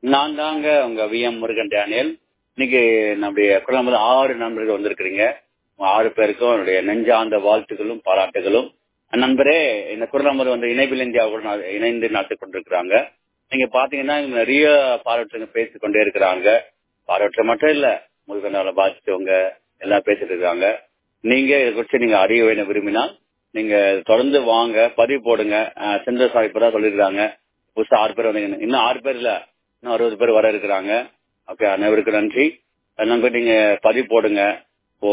நான் தாங்க உங்க வி எம் முருகன் டேனியல் இன்னைக்கு நம்முடைய குழம்புல ஆறு நண்பர்கள் வந்திருக்கிறீங்க உங்க ஆறு பேருக்கும் என்னுடைய நெஞ்சார்ந்த வாழ்த்துக்களும் பாராட்டுகளும் நண்பரே இந்த குரலம்பர் வந்து இணைப்பில் இந்தியாவுடன் நா- இணைந்து நடத்தி கொண்டிருக்கிறாங்க நீங்க பாத்தீங்கன்னா இங்க நிறைய பாராட்டுங்க பேசிக் கொண்டே இருக்கிறாங்க பாராட்டு மட்டும் இல்ல முருகனால பாதிச்சவங்க எல்லாம் பேசிட்டு இருக்காங்க நீங்க இதை குறித்து நீங்க அறிய வேண்டும் விரும்பினால் நீங்க தொடர்ந்து வாங்க பதிவு போடுங்க அஹ், செந்தில் சார் இப்பதான் சொல்லிருக்காங்க புதுசா ஆறு பேர் வந்தீங்க இன்னும் ஆறு பேர் இல்ல இன்னும் அறுபது பேர் வர இருக்கிறாங்க ஓகே அனைவருக்கும் நன்றி நண்பர் நீங்க பதிவு போடுங்க இப்போ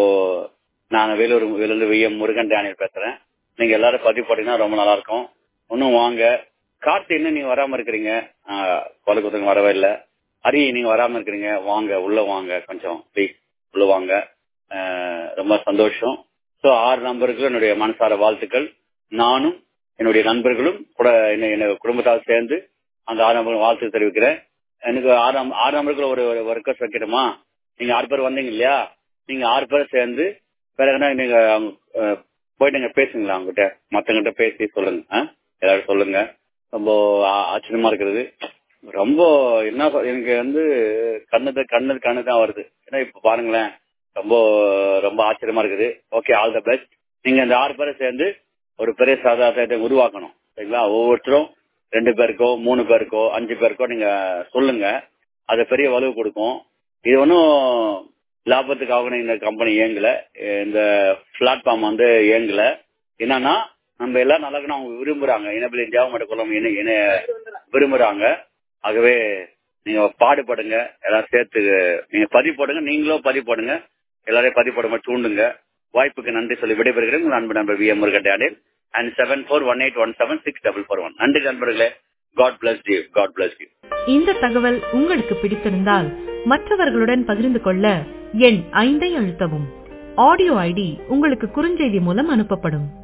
நான் வேலூர் வேலூர் வி எம் முருகன் டேனியல் பேசுறேன் நீங்க எல்லாரும் பதிவு போட்டீங்கன்னா ரொம்ப நல்லா இருக்கும் இன்னும் வாங்க கார்த்தி இன்னும் நீங்க வராம இருக்கிறீங்க கொலை குத்தங்க வரவே இல்ல ஹரி நீங்க வராம இருக்கிறீங்க வாங்க உள்ள வாங்க கொஞ்சம் ப்ளீஸ் உள்ள வாங்க அஹ், ரொம்ப சந்தோஷம் சோ ஆறு நம்பருக்கு என்னுடைய மனசார வாழ்த்துக்கள் நானும் என்னுடைய நண்பர்களும் கூட என்ன என்ன குடும்பத்தால் சேர்ந்து அந்த ஆறு நம்பருக்கு வாழ்த்து தெரிவிக்கிறேன் எனக்கு ஆறு நம்ப- ஆறு நம்பருக்கு ஒரு ஒரு ரெக்வஸ்ட் வைக்கணுமா நீங்க ஆறு பேர் வந்தீங்க இல்லையா நீங்க ஆறு பேர் சேர்ந்து வேற எதனா நீங்க அவங்க, அஹ், போயிட்டு நீங்க பேசுங்களா அவங்ககிட்ட மத்தவங்கிட்ட பேசி சொல்லுங்க ஆ? எல்லாரும் சொல்லுங்க ரொம்ப ஆ- ஆச்சரியமா இருக்கிறது ரொம்ப என்ன சொல்- எனக்கு வந்து கண்ணு கண்ணு கண்ணு தான் வருது ஏன்னா இப்ப பாருங்களேன் ரொம்ப ரொம்ப ஆச்சரியமா இருக்குது ஓகே ஆல் த பெஸ்ட் நீங்க இந்த ஆறு பேரை சேர்ந்து ஒரு பெரிய சாதாரணத்தை உருவாக்கணும் சரிங்களா ஒவ்வொருத்தரும் ரெண்டு பேருக்கோ மூணு பேருக்கோ அஞ்சு பேருக்கோ நீங்க சொல்லுங்க அது பெரிய வலுவு கொடுக்கும் இது ஒன்றும் லாபத்துக்காக இந்த கம்பெனி இயங்கல இந்த பிளாட்ஃபார்ம் வந்து இயங்கல என்னன்னா நம்ம எல்லாம் நல்லா இருக்கணும் அவங்க விரும்புறாங்க இனபில் இந்தியாவும் மட்டும் குளம் இணை இணை விரும்புறாங்க ஆகவே நீங்க பாடுபடுங்க எல்லாம் சேர்த்து நீங்க பதிவு போடுங்க நீங்களும் பதிவு போடுங்க எல்லாரையும் பதிவு போட மாதிரி தூண்டுங்க வாய்ப்புக்கு நன்றி சொல்லி விடைபெறுகிறேன் உங்கள் அன்பு நண்பர் V M Murugan and seven four one eight one seven six double four one நன்றி நண்பர்களே God bless you God bless you இந்த தகவல் உங்களுக்கு பிடித்திருந்தால் மற்றவர்களுடன் பகிர்ந்து கொள்ள எண் ஐந்தை அழுத்தவும் ஆடியோ ஐடி உங்களுக்கு குறுஞ்செய்தி மூலம் அனுப்பப்படும்